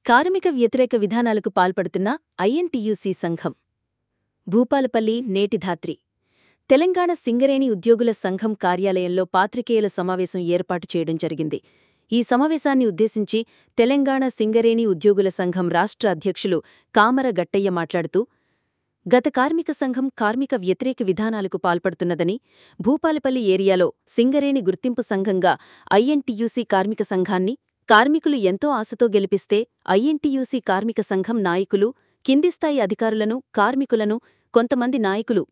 కార్మిక వ్యతిరేక విధానాలకు పాల్పడుతున్న ఐఎన్టీయూసీ సంఘం భూపాలపల్లి నేటిధాత్రి తెలంగాణ సింగరేణి ఉద్యోగుల సంఘం కార్యాలయంలో పాత్రికేయుల సమావేశం ఏర్పాటు చేయడం జరిగింది ఈ సమావేశాన్ని ఉద్దేశించి తెలంగాణ సింగరేణి ఉద్యోగుల సంఘం రాష్ట్ర అధ్యక్షులు కామర గట్టయ్య మాట్లాడుతూ గత కార్మిక సంఘం కార్మిక వ్యతిరేక విధానాలకు పాల్పడుతున్నదని భూపాలపల్లి ఏరియాలో సింగరేణి గుర్తింపు సంఘంగా ఐఎన్టీయూసీ కార్మిక సంఘాన్ని కార్మికులు ఎంతో ఆశతో గెలిపిస్తే ఐఎన్టీయూసీ కార్మిక సంఘం నాయకులు కింది స్థాయి అధికారులను కార్మికులను కొంతమంది నాయకులు